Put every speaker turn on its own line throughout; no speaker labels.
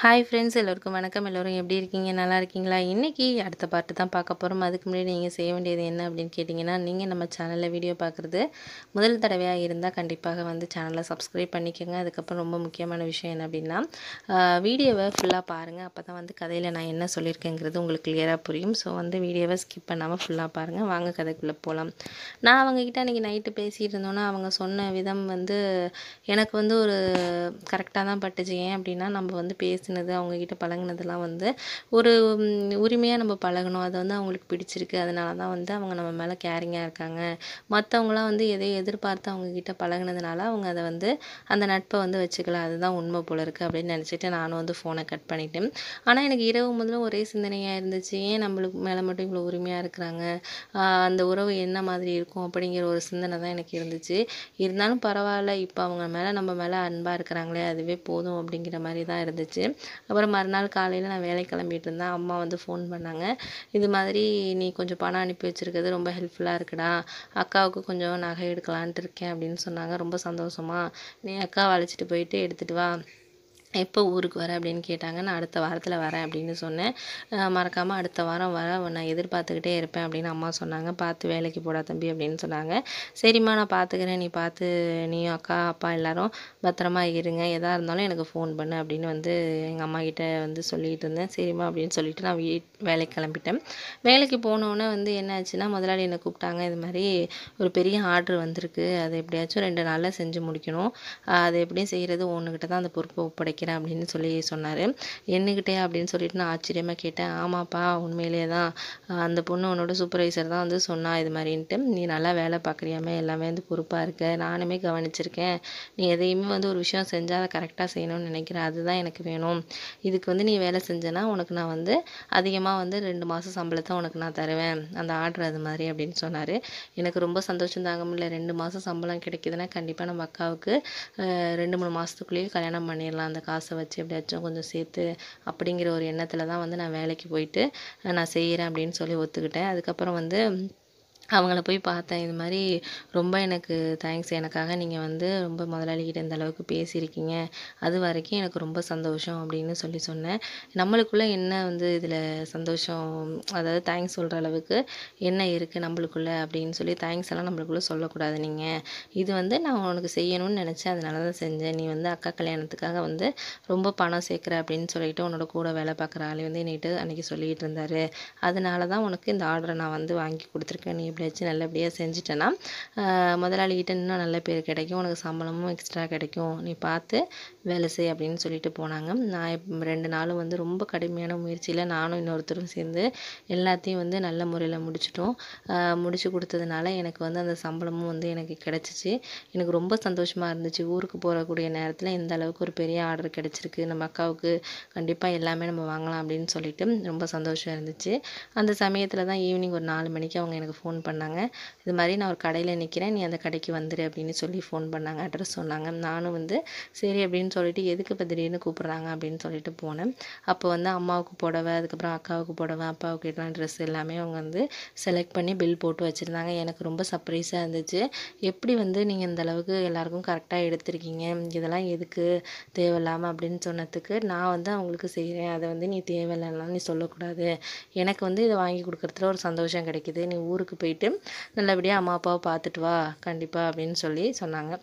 hi friends எல்லோருக்கும் வணக்கம் எல்லோரும் எப்படி இருக்கீங்க நல்லா இருக்கீங்களா இன்றைக்கி அடுத்த பாட்டு தான் பார்க்க போகிறோம் அதுக்கு முன்னாடி நீங்கள் செய்ய வேண்டியது என்ன அப்படின்னு கேட்டிங்கன்னா நீங்கள் நம்ம சேனலில் வீடியோ பார்க்குறது முதல் தடவையாக இருந்தால் கண்டிப்பாக வந்து சேனலை சப்ஸ்கிரைப் பண்ணிக்கோங்க அதுக்கப்புறம் ரொம்ப முக்கியமான விஷயம் என்ன அப்படின்னா ஆஹ் வீடியோவை ஃபுல்லாக பாருங்கள் அப்போ தான் வந்து கதையில் நான் என்ன சொல்லியிருக்கேங்கிறது உங்களுக்கு கிளியராக புரியும் ஸோ வந்து வீடியோவை ஸ்கிப் பண்ணாமல் ஃபுல்லாக பாருங்கள் வாங்க கதைக்குள்ளே போகலாம் நான் அவங்கக்கிட்ட அன்றைக்கி நைட்டு பேசிகிட்டு இருந்தோன்னா அவங்க சொன்ன விதம் வந்து எனக்கு வந்து ஒரு கரெக்டாக தான் பட்டுச்சு ஏன் அப்படின்னா நம்ம வந்து பேசினது அவங்கக்கிட்ட பழகுனதெல்லாம் வந்து ஒரு உரிமையாக நம்ம பழகணும் அது வந்து அவங்களுக்கு பிடிச்சிருக்கு அதனால தான் வந்து அவங்க நம்ம மேலே கேரிங்காக இருக்காங்க மற்றவங்களாம் வந்து எதையும் எதிர்பார்த்து அவங்கக்கிட்ட பழகுனதுனால அவங்க அதை வந்து அந்த நட்பை வந்து வச்சுக்கல அதுதான் உண்மை போல இருக்குது அப்படின்னு நினச்சிட்டு நானும் வந்து ஃபோனை கட் பண்ணிட்டேன் ஆனால் எனக்கு இரவு முதல்ல ஒரே சிந்தனையாக இருந்துச்சு ஏன் நம்மளுக்கு மேலே மட்டும் இவ்வளோ உரிமையாக இருக்கிறாங்க ஆஹ் அந்த உறவு என்ன மாதிரி இருக்கும் அப்படிங்கிற ஒரு சிந்தனை தான் எனக்கு இருந்துச்சு இருந்தாலும் பரவாயில்ல இப்போ அவங்க மேலே நம்ம மேலே அன்பாக இருக்கிறாங்களே அதுவே போதும் அப்படிங்கிற மாதிரி தான் இருந்துச்சு அப்புறம் மறுநாள் காலையில் நான் வேலை கிளம்பிட்டு இருந்தேன் அம்மா வந்து ஃபோன் பண்ணாங்க இது மாதிரி நீ கொஞ்சம் பணம் அனுப்பி வச்சிருக்கிறது ரொம்ப ஹெல்ப்ஃபுல்லாக இருக்குடா அக்காவுக்கு கொஞ்சம் நகை எடுக்கலான்ட்டு இருக்கேன் அப்படின்னு சொன்னாங்க ரொம்ப சந்தோஷமா நீ அக்காவை அழைச்சிட்டு போயிட்டு எடுத்துகிட்டு வா எப்போ ஊருக்கு வர அப்படின்னு கேட்டாங்க நான் அடுத்த வாரத்தில் வரேன் அப்படின்னு சொன்னேன் மறக்காமல் அடுத்த வாரம் வர நான் எதிர்பார்த்துக்கிட்டே இருப்பேன் அப்படின்னு அம்மா சொன்னாங்க பார்த்து வேலைக்கு போடா தம்பி அப்படின்னு சொன்னாங்க சரிம்மா நான் பார்த்துக்கிறேன் நீ பார்த்து நீயும் அக்கா அப்பா எல்லாரும் பத்திரமா இருங்க எதாக இருந்தாலும் எனக்கு ஃபோன் பண்ணு அப்படின்னு வந்து எங்கள் அம்மா கிட்ட வந்து சொல்லிட்டு இருந்தேன் சரிம்மா அப்படின்னு சொல்லிட்டு நான் வீட் வேலைக்கு கிளம்பிட்டேன் வேலைக்கு போனோடனே வந்து என்ன ஆச்சுன்னா முதலாளி என்னை கூப்பிட்டாங்க இது மாதிரி ஒரு பெரிய ஆர்டர் வந்திருக்கு அதை எப்படியாச்சும் ரெண்டு நாளில் செஞ்சு முடிக்கணும் ஆஹ் அதை எப்படியும் செய்கிறது ஒன்றுக்கிட்ட தான் அந்த பொறுப்பை ஒப்படைக்கிறேன் அப்படின்னு சொல்லி சொன்னார் என்னகிட்டே அப்படின்னு சொல்லிட்டு நான் ஆச்சரியமாக கேட்டேன் ஆமாப்பா உண்மையிலேயே தான் ஆஹ் அந்த பொண்ணு உன்னோட சூப்பர்வைசர் தான் வந்து சொன்னா இது மாதிரின்ட்டு நீ நல்லா வேலை பார்க்குறியாமே எல்லாமே வந்து பொறுப்பாக இருக்க நானுமே கவனிச்சிருக்கேன் நீ எதையுமே வந்து ஒரு விஷயம் செஞ்சால் அதை கரெக்டாக செய்யணும்னு நினைக்கிறேன் அதுதான் எனக்கு வேணும் இதுக்கு வந்து நீ வேலை செஞ்சேன்னா உனக்கு நான் வந்து அதிகமாக வந்து ரெண்டு மாதம் சம்பளத்தை உனக்கு நான் தருவேன் அந்த ஆர்டர் அது மாதிரி அப்படின்னு சொன்னார் எனக்கு ரொம்ப சந்தோஷம் தாங்க முடியல ரெண்டு மாதம் சம்பளம் கிடைக்குதுன்னா கண்டிப்பாக நம்ம அக்காவுக்கு ஆஹ் ரெண்டு மூணு மாதத்துக்குள்ளேயே கல்யாணம் பண்ணிடலாம் அந்த காசை வச்சு எப்படியாச்சும் கொஞ்சம் சேர்த்து அப்படிங்கிற ஒரு எண்ணத்தில் தான் வந்து நான் வேலைக்கு போயிட்டு அஹ் நான் செய்கிறேன் அப்படின்னு சொல்லி ஒத்துக்கிட்டேன் அதுக்கப்புறம் வந்து அவங்கள போய் பார்த்தேன் இது மாதிரி ரொம்ப எனக்கு தேங்க்ஸ் எனக்காக நீங்கள் வந்து ரொம்ப முதலாளிகிட்ட இந்த அளவுக்கு பேசியிருக்கீங்க அது வரைக்கும் எனக்கு ரொம்ப சந்தோஷம் அப்படின்னு சொல்லி சொன்னேன் நம்மளுக்குள்ளே என்ன வந்து இதில் சந்தோஷம் அதாவது தேங்க்ஸ் சொல்கிற அளவுக்கு என்ன இருக்குது நம்மளுக்குள்ள அப்படின்னு சொல்லி தேங்க்ஸ் எல்லாம் நம்மளுக்குள்ளே சொல்லக்கூடாது நீங்கள் இது வந்து நான் உனக்கு செய்யணும்னு நினச்சேன் அதனால தான் செஞ்சேன் நீ வந்து அக்கா கல்யாணத்துக்காக வந்து ரொம்ப பணம் சேர்க்குற அப்படின்னு சொல்லிட்டு உன்னோட கூட வேலை பார்க்குற ஆளு வந்து என்னிட்டு அன்றைக்கி சொல்லிகிட்டு இருந்தார் அதனால தான் உனக்கு இந்த ஆர்டரை நான் வந்து வாங்கி கொடுத்துருக்கேன் நீ எப்படியாச்சும் நல்லபடியாக செஞ்சுட்டேன்னா ஆஹ் முதலாளிகிட்ட இன்னும் நல்ல பேர் கிடைக்கும் உனக்கு சம்பளமும் எக்ஸ்ட்ரா கிடைக்கும் நீ பார்த்து வேலை செய் அப்படின்னு சொல்லிட்டு போனாங்க நான் இப்ப ரெண்டு நாளும் வந்து ரொம்ப கடுமையான முயற்சியில் நானும் இன்னொருத்தரும் சேர்ந்து எல்லாத்தையும் வந்து நல்ல முறையில் முடிச்சிட்டோம் ஆஹ் முடிச்சு கொடுத்ததுனால எனக்கு வந்து அந்த சம்பளமும் வந்து எனக்கு கிடச்சிச்சு எனக்கு ரொம்ப சந்தோஷமாக இருந்துச்சு ஊருக்கு போகக்கூடிய நேரத்தில் இந்த அளவுக்கு ஒரு பெரிய ஆர்டர் கிடச்சிருக்கு நம்ம அக்காவுக்கு கண்டிப்பாக எல்லாமே நம்ம வாங்கலாம் அப்படின்னு சொல்லிட்டு ரொம்ப சந்தோஷம் இருந்துச்சு அந்த சமயத்தில் தான் ஈவினிங் ஒரு நாலு மணிக்கு அவங்க எனக்கு ஃபோன் பண்ணாங்க இது மாதிரி நான் ஒரு கடையில் நிற்கிறேன் நீ அந்த கடைக்கு வந்துடு அப்படின்னு சொல்லி ஃபோன் பண்ணாங்க அட்ரஸ் சொன்னாங்க நானும் வந்து சரி அப்படின்னு சொல்லிட்டு எதுக்கு இப்போ திடீர்னு கூப்பிட்றாங்க அப்படின்னு சொல்லிட்டு போனேன் அப்போ வந்து அம்மாவுக்கு புடவை அதுக்கப்புறம் அக்காவுக்கு புடவை அப்பாவுக்கு எல்லாம் ட்ரெஸ் எல்லாமே அவங்க வந்து செலக்ட் பண்ணி பில் போட்டு வச்சுருந்தாங்க எனக்கு ரொம்ப சர்ப்ரைஸாக இருந்துச்சு எப்படி வந்து நீங்கள் இந்த அளவுக்கு எல்லாருக்கும் கரெக்டாக எடுத்திருக்கீங்க இதெல்லாம் எதுக்கு தேவையில்லாமல் அப்படின்னு சொன்னதுக்கு நான் வந்து அவங்களுக்கு செய்கிறேன் அதை வந்து நீ தேவையில்லைலாம் நீ சொல்லக்கூடாது எனக்கு வந்து இதை வாங்கி கொடுக்குறதுல ஒரு சந்தோஷம் கிடைக்குது நீ ஊருக்கு போயிட்டு நல்லபடியாக அம்மா அப்பாவை பார்த்துட்டு வா கண்டிப்பாக அப்படின்னு சொல்லி சொன்னாங்க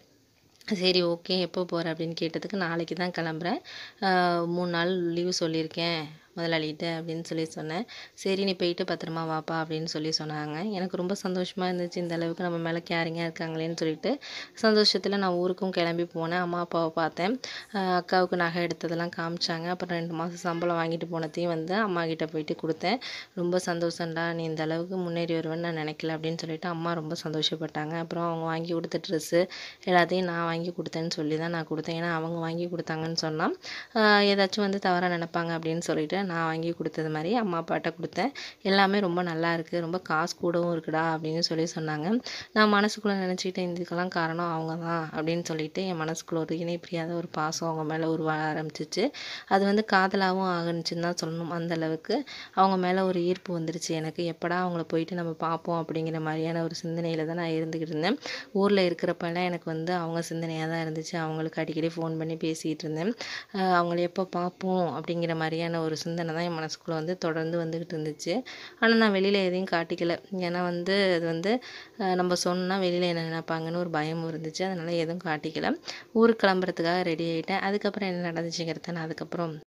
சரி ஓகே எப்போ போகிற அப்படின்னு கேட்டதுக்கு நாளைக்கு தான் கிளம்புறேன் ஆஹ் மூணு நாள் லீவு சொல்லியிருக்கேன் முதலாளிகிட்ட அப்படின்னு சொல்லி சொன்னேன் சரி நீ போயிட்டு பத்திரமா வாப்பா அப்படின்னு சொல்லி சொன்னாங்க எனக்கு ரொம்ப சந்தோஷமாக இருந்துச்சு இந்த அளவுக்கு நம்ம மேலே கேரிங்காக இருக்காங்களேன்னு சொல்லிட்டு சந்தோஷத்தில் நான் ஊருக்கும் கிளம்பி போனேன் அம்மா அப்பாவை பார்த்தேன் ஆஹ் அக்காவுக்கு நகை எடுத்ததெல்லாம் காமிச்சாங்க அப்புறம் ரெண்டு மாதம் சம்பளம் வாங்கிட்டு போனதையும் வந்து அம்மா கிட்ட போயிட்டு கொடுத்தேன் ரொம்ப சந்தோஷம்டா நீ இந்த அளவுக்கு முன்னேறி வருவேன்னு நான் நினைக்கல அப்படின்னு சொல்லிட்டு அம்மா ரொம்ப சந்தோஷப்பட்டாங்க அப்புறம் அவங்க வாங்கி கொடுத்த ட்ரெஸ்ஸு எல்லாத்தையும் நான் வாங்கி கொடுத்தேன்னு சொல்லி தான் நான் கொடுத்தேன் ஏன்னா அவங்க வாங்கி கொடுத்தாங்கன்னு சொன்னால் ஏதாச்சும் வந்து தவறாக நினைப்பாங்க அப்படின்னு சொல்லிட்டு நான் வாங்கி கொடுத்தது மாதிரி அம்மா அப்பாட்ட கொடுத்தேன் எல்லாமே ரொம்ப நல்லா இருக்குது ரொம்ப காசு கூடவும் இருக்குடா அப்படின்னு சொல்லி சொன்னாங்க நான் மனசுக்குள்ளே நினச்சிக்கிட்டேன் இதுக்கெல்லாம் காரணம் அவங்க தான் அப்படின்னு சொல்லிட்டு என் மனசுக்குள்ள ஒரு இணை பிரியாத ஒரு பாசம் அவங்க மேலே உருவ ஆரம்பிச்சிச்சு அது வந்து காதலாகவும் ஆகணுச்சுன்னு தான் சொல்லணும் அந்த அளவுக்கு அவங்க மேலே ஒரு ஈர்ப்பு வந்துருச்சு எனக்கு எப்படா அவங்கள போயிட்டு நம்ம பார்ப்போம் அப்படிங்கிற மாதிரியான ஒரு சிந்தனையில் தான் நான் இருந்துக்கிட்டு இருந்தேன் ஊரில் இருக்கிறப்பெல்லாம் எனக்கு வந்து அவங்க சிந்தனையாக தான் இருந்துச்சு அவங்களுக்கு அடிக்கடி ஃபோன் பண்ணி பேசிகிட்டு இருந்தேன் அஹ் அவங்கள எப்போ பார்ப்போம் அப்படிங்கிற மாதிரியான ஒரு சிந்தனை தான் என் மனசுக்குள்ளே வந்து தொடர்ந்து வந்துக்கிட்டு இருந்துச்சு ஆனால் நான் வெளியில் எதையும் காட்டிக்கல ஏன்னா வந்து அது வந்து அஹ் நம்ம சொன்னால் வெளியில் என்ன நினைப்பாங்கன்னு ஒரு பயமும் இருந்துச்சு அதனால் எதுவும் காட்டிக்கல ஊருக்கு கிளம்புறதுக்காக ரெடி ஆகிட்டேன் அதுக்கப்புறம் என்ன நடந்துச்சுங்கிறத நான் அதுக்கப்புறம்